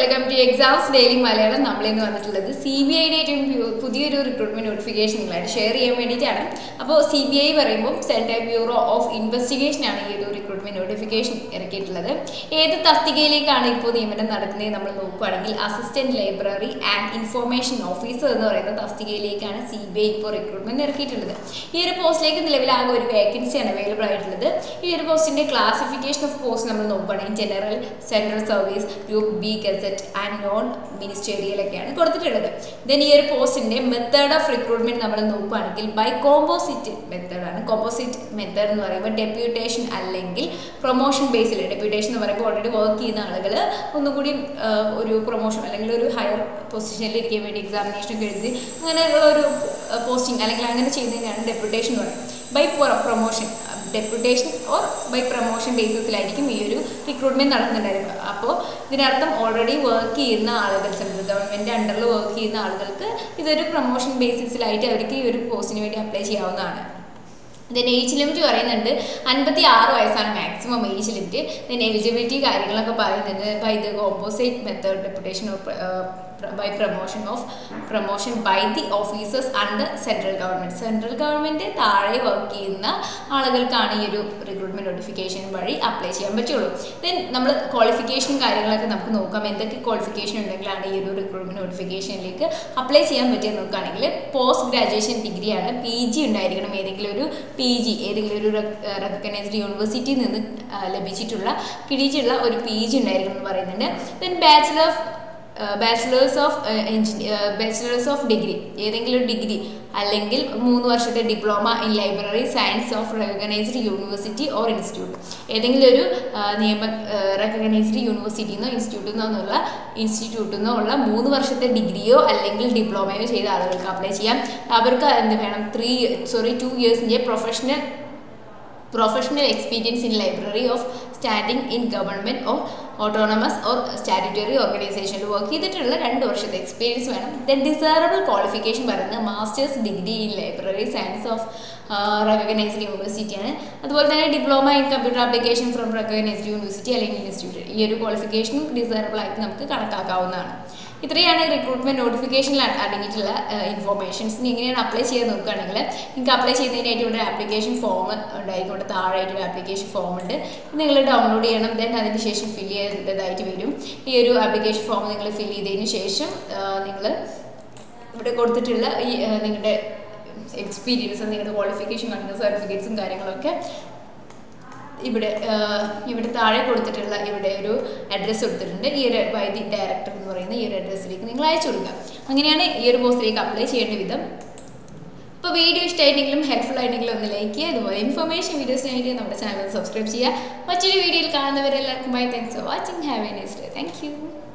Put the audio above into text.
welcome to exams daily Malayalam നമ്മളിന്ന് വന്നിട്ടുള്ളത് C B ഐയുടെ ഏറ്റവും പ്യു- പുതിയൊരു റിക്രൂട്ട്മെന്റ് നോട്ടിഫിക്കേഷൻ നിങ്ങളായിട്ട് ഷെയർ ചെയ്യാൻ വേണ്ടിയിട്ടാണ് അപ്പോൾ സി ബി ഐ പറയുമ്പോൾ സെൻട്രൽ ബ്യൂറോ ഓഫ് ഇൻവെസ്റ്റിഗേഷൻ ആണ് ഈ ഒരു റിക്രൂട്ട്മെന്റ് നോട്ടിഫിക്കേഷൻ ഇറക്കിയിട്ടുള്ളത് ഏത് തസ്തികയിലേക്കാണ് ഇപ്പോൾ നിയമനം നടക്കുന്നത് നമ്മൾ നോക്കുകയാണെങ്കിൽ assistant library and information officer എന്ന് പറയുന്ന തസ്തികയിലേക്കാണ് സി ബി ഐ ഇപ്പോൾ റിക്രൂട്ട്മെന്റ് ഇറക്കിയിട്ടുള്ളത് ഈ ഒരു പോസ്റ്റിലേക്ക് നിലവിൽ ആകെ ഒരു വേക്കൻസിയാണ് അവൈലബിൾ ആയിട്ടുള്ളത് ഈ ഒരു പോസ്റ്റിന്റെ ക്ലാസിഫിക്കേഷൻ ഓഫ് പോസ്റ്റ് നമ്മൾ നോക്കുകയാണെങ്കിൽ general central service group B gazette and non ministerial ഒക്കെയാണ് കൊടുത്തിട്ടുള്ളത് ദെൻ ഈ ഒരു പോസ്റ്റിന്റെ മെത്തേഡ് ഓഫ് റിക്രൂട്ട്മെന്റ് നമ്മൾ നോക്കുകയാണെങ്കിൽ ബൈ കോമ്പോസിറ്റ് മെത്തേഡാണ് കോമ്പോസിറ്റ് മെത്തേഡ് എന്ന് പറയുമ്പോൾ ഡെപ്യൂട്ടേഷൻ അല്ലെങ്കിൽ പ്രൊമോഷൻ ബേസിൽ ഡെപ്യൂട്ടേഷൻ എന്ന് പറയുമ്പോൾ ഓൾറെഡി വർക്ക് ചെയ്യുന്ന ആളുകൾ ഒന്നുകൂടി ആ, ഒരു പ്രൊമോഷൻ അല്ലെങ്കിൽ ഒരു ഹയർ പൊസിഷനിൽ ഇരിക്കാൻ വേണ്ടി എക്സാമിനേഷൻ ഒക്കെ എഴുതി അങ്ങനെയുള്ള ഒരു പോസ്റ്റിംഗ് അല്ലെങ്കിൽ അങ്ങനെ ചെയ്യുന്നതിനാണ് ഡെപ്യൂട്ടേഷൻ എന്ന് പറയുന്നത് by promotion deputation or by promotion ബേസിസിലായിരിക്കും ഈ ഒരു റിക്രൂട്ട്മെന്റ് നടക്കുന്നുണ്ടായിരുന്നത് അപ്പോൾ ഇതിനർത്ഥം ഓൾറെഡി വർക്ക് ചെയ്യുന്ന ആളുകൾ സെൻട്രൽ ഗവൺമെൻറ് അണ്ടറിൽ വർക്ക് ചെയ്യുന്ന ആളുകൾക്ക് ഇതൊരു പ്രൊമോഷൻ ബേസിസിലായിട്ട് അവർക്ക് ഈ ഒരു പോസ്റ്റിന് വേണ്ടി അപ്ലൈ ചെയ്യാവുന്നതാണ് ദെൻ ഏജ് ലിമിറ്റ് പറയുന്നുണ്ട് അൻപത്തി ആറ് വയസ്സാണ് maximum age limit then eligibility കാര്യങ്ങളൊക്കെ പറയുന്നുണ്ട് by the composite method deputation of by promotion of promotion by the officers under central government central government താഴെ വർക്ക് ചെയ്യുന്ന ആളുകൾക്കാണ് ഈ ഒരു റിക്രൂട്ട്മെന്റ് നോട്ടിഫിക്കേഷൻ വഴി അപ്ലൈ ചെയ്യാൻ പറ്റുള്ളൂ ദെൻ നമ്മൾ ക്വാളിഫിക്കേഷനും കാര്യങ്ങളൊക്കെ നമുക്ക് നോക്കാം എന്തൊക്കെ ക്വാളിഫിക്കേഷൻ ഉണ്ടെങ്കിലാണ് ഈ ഒരു റിക്രൂട്ട്മെന്റ് നോട്ടിഫിക്കേഷനിലേക്ക് അപ്ലൈ ചെയ്യാൻ പറ്റിയ നോക്കുകയാണെങ്കിൽ പോസ്റ്റ് ഗ്രാജുവേഷൻ ഡിഗ്രിയാണ് പി ജി ഉണ്ടായിരിക്കണം ഏതെങ്കിലും ഒരു പി ജി ഏതെങ്കിലും ഒരു റെക്കഗ്നൈസ്ഡ് യൂണിവേഴ്സിറ്റിയിൽ നിന്ന് ആ, ലഭിച്ചിട്ടുള്ള കിട്ടിയിട്ടുള്ള ഒരു പി ജി ഉണ്ടായിരിക്കണം എന്ന് പറയുന്നുണ്ട് then bachelor of bachelors of bachelors of degree ഏതെങ്കിലും ഒരു ഡിഗ്രി അല്ലെങ്കിൽ മൂന്ന് വർഷത്തെ diploma in library science of recognised university or institute ഏതെങ്കിലും ഒരു ആ, നിയമ റെക്കഗ്നൈസ്ഡ് യൂണിവേഴ്സിറ്റിയിൽ നിന്നോ ഇൻസ്റ്റിറ്റ്യൂട്ടിൽ നിന്നുള്ള ഇൻസ്റ്റിറ്റ്യൂട്ടിൽ നിന്നോ ഉള്ള മൂന്ന് വർഷത്തെ ഡിഗ്രിയോ അല്ലെങ്കിൽ ഡിപ്ലോമയോ ചെയ്ത ആളുകൾക്ക് അപ്ലൈ ചെയ്യാം അവർക്ക് എന്ത് വേണം ത്രീ സോറി ടു ഇയേഴ്സിൻ്റെ professional professional experience in library of standing in government or autonomous or statutory ഓർഗനൈസേഷനിൽ വർക്ക് ചെയ്തിട്ടുള്ള രണ്ട് വർഷത്തെ എക്സ്പീരിയൻസ് വേണം ദെൻ ഡിസേറബിൾ ക്വാളിഫിക്കേഷൻ പറയുന്നത് masters degree in library science of recognised യൂണിവേഴ്സിറ്റിയാണ് അതുപോലെ തന്നെ diploma in computer application from recognised university അല്ലെങ്കിൽ ഇൻസ്റ്റിറ്റ്യൂട്ട് ഈ ഒരു ക്വാളിഫിക്കേഷനും ഡിസേറബിൾ ആയിട്ട് നമുക്ക് കണക്കാക്കാവുന്നതാണ് ഇത്രയാണ് റിക്രൂട്ട്മെന്റ് നോട്ടിഫിക്കേഷനിൽ അടങ്ങിയിട്ടുള്ള ഇൻഫോർമേഷൻസ് ഇനി എങ്ങനെയാണ് അപ്ലൈ ചെയ്യാൻ നോക്കുകയാണെങ്കിൽ നിങ്ങൾക്ക് അപ്ലൈ ചെയ്യുന്നതിനായിട്ട് ഇവിടെ ആപ്ലിക്കേഷൻ ഫോം ഉണ്ടായിരിക്കും ഇവിടെ താഴെയായിട്ട് ഒരു ആപ്ലിക്കേഷൻ ഫോം ഉണ്ട് ഇത് നിങ്ങൾ ഡൗൺലോഡ് ചെയ്യണം ദെൻ അതിന് ശേഷം ഫില്ല് ചെയ്തതായിട്ട് വരും ഈ ഒരു ആപ്ലിക്കേഷൻ ഫോം നിങ്ങൾ ഫില്ല് ചെയ്തതിന് ശേഷം നിങ്ങൾ ഇവിടെ കൊടുത്തിട്ടുള്ള ഈ ആ, നിങ്ങളുടെ എക്സ്പീരിയൻസ് നിങ്ങളുടെ ക്വാളിഫിക്കേഷൻ കാണുന്ന സർട്ടിഫിക്കറ്റ്സും കാര്യങ്ങളൊക്കെ ഇവിടെ ആ, ഇവിടെ താഴെ കൊടുത്തിട്ടുള്ള ഇവിടെ ഒരു അഡ്രസ്സ് കൊടുത്തിട്ടുണ്ട് ഈ ഒരു വൈദ്യ ഡയറക്ടർ എന്ന് പറയുന്ന ഈ ഒരു അഡ്രസ്സിലേക്ക് നിങ്ങൾ അയച്ചു കൊടുക്കുക അങ്ങനെയാണ് ഈ ഒരു പോസ്റ്റിലേക്ക് അപ്ലൈ ചെയ്യേണ്ട വിധം അപ്പോൾ വീഡിയോ ഇഷ്ടമായിട്ടെങ്കിലും ഹെൽപ്ഫുൾ ആയിട്ടെങ്കിലും ഒന്ന് ലൈക്ക് ചെയ്യുക അതുപോലെ ഇൻഫർമേഷൻ വീഡിയോസിനായിട്ട് നമ്മുടെ ചാനൽ സബ്സ്ക്രൈബ് ചെയ്യുക മറ്റൊരു വീഡിയോയിൽ കാണുന്നവരെല്ലാവർക്കും bye thanks for watching have a nice day thank U